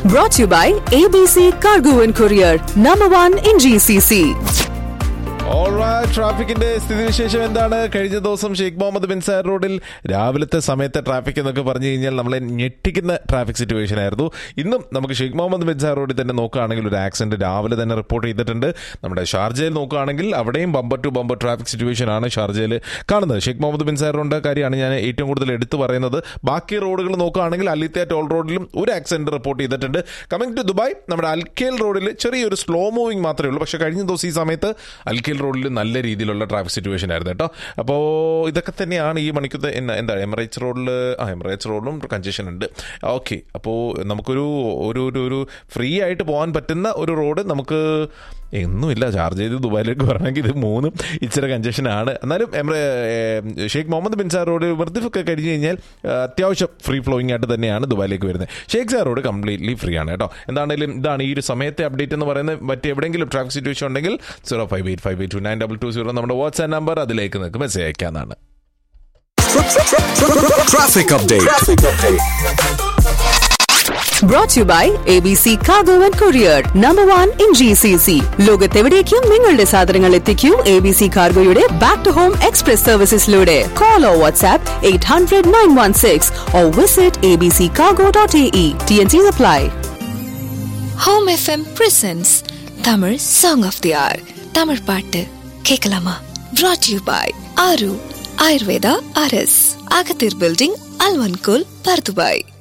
Brought to you by ABC Cargo and Courier, number one in GCC. ട്രാഫിക്കിന്റെ സ്ഥിതിവിശേഷം എന്താണ് കഴിഞ്ഞ ദിവസം ഷെയ്ഖ് മുഹമ്മദ് ബിൻ സാർ റോഡിൽ രാവിലത്തെ സമയത്തെ ട്രാഫിക് എന്നൊക്കെ പറഞ്ഞു കഴിഞ്ഞാൽ നമ്മളെ ഞെട്ടിക്കുന്ന ട്രാഫിക് സിറ്റുവേഷൻ ആയിരുന്നു ഇന്നും നമുക്ക് ഷെയ്ഖ് മുഹമ്മദ് ബിൻ സാർ റോഡിൽ തന്നെ നോക്കുകയാണെങ്കിൽ ഒരു ആക്സിഡന്റ് രാവിലെ തന്നെ റിപ്പോർട്ട് ചെയ്തിട്ടുണ്ട് നമ്മുടെ ഷാർജയിൽ നോക്കുകയാണെങ്കിൽ അവിടെയും bumper to bumper traffic situation ആണ് ഷാർജയിൽ കാണുന്നത് ഷെയ്ഖ് മുഹമ്മദ് ബിൻ സാർ റോഡിന്റെ കാര്യമാണ് ഞാൻ ഏറ്റവും കൂടുതൽ എടുത്തു പറയുന്നത് ബാക്കി റോഡുകൾ നോക്കുകയാണെങ്കിൽ അലിത്യ ടോൾ റോഡിലും ഒരു ആക്സിഡന്റ് റിപ്പോർട്ട് ചെയ്തിട്ടുണ്ട് കമ്മിങ് ടു ദുബായ് നമ്മുടെ അൽക്കേൽ റോഡിൽ ചെറിയൊരു സ്ലോ മൂവിംഗ് മാത്രമേ ഉള്ളൂ പക്ഷേ കഴിഞ്ഞ ദിവസം ഈ സമയത്ത് അൽക്കേൽ റോഡിൽ നല്ല രീതിയിലുള്ള ട്രാഫിക് സിറ്റുവേഷൻ ആയിരുന്നു കേട്ടോ അപ്പോൾ ഇതൊക്കെ തന്നെയാണ് ഈ മണിക്കൂർ എന്താ എമറേറ്റ്സ് റോഡിൽ ആ എമറേറ്റ്സ് റോഡിലും കൺജഷൻ ഉണ്ട് ഓക്കെ അപ്പോൾ നമുക്കൊരു ഒരു ഒരു ഒരു ഫ്രീ ആയിട്ട് പോകാൻ പറ്റുന്ന ഒരു റോഡ് നമുക്ക് എന്നുമില്ല ചാർജ് ചെയ്ത് ദുബായിലേക്ക് വരണമെങ്കിൽ ഇത് മൂന്നും ഇച്ചിരി കൺജഷൻ ആണ് എന്നാലും എമറേ ഷെയ്ഖ് മുഹമ്മദ് ബിൻ സാർ റോഡ് വെറുതെ കഴിഞ്ഞ് കഴിഞ്ഞാൽ അത്യാവശ്യം ഫ്രീ ഫ്ലോയിങ് ആയിട്ട് തന്നെയാണ് ദുബായിലേക്ക് വരുന്നത് ഷെയ്ഖ് സാർ റോഡ് കംപ്ലീറ്റ്ലി ഫ്രീ ആണ് കേട്ടോ എന്താണെങ്കിലും ഇതാണ് ഈ ഒരു സമയത്തെ അപ്ഡേറ്റ് എന്ന് പറയുന്നത് മറ്റെവിടെയെങ്കിലും ട്രാഫിക് സിറ്റുവേഷൻ ഉണ്ടെങ്കിൽ zero five eight five eight two nine double two zero നമ്മുടെ വാട്സ്ആപ്പ് നമ്പർ അതിലേക്ക് നിങ്ങൾക്ക് മെസ്സേജ് അയക്കാനാണ് Traffic update. Brought to you by ABC Cargo and Courier, number one in GCC. ലോകത്തെവിടേക്കും നിങ്ങളുടെ സാധനങ്ങൾ എത്തിക്കൂ എ ബി സി കാർഗോയുടെ ബാക്ക് ടു ഹോം എക്സ്പ്രസ് സർവീസസിലൂടെ call or WhatsApp eight hundred nine one six or visit A B C cargo dot A E T N C apply home FM presents Tamil song of the hour Tamil பாட்டு கேட்கலாமா brought you by Aaru Ayurveda அரஸ் அகத்தீர் building அல்வன்கோல் Bur Dubai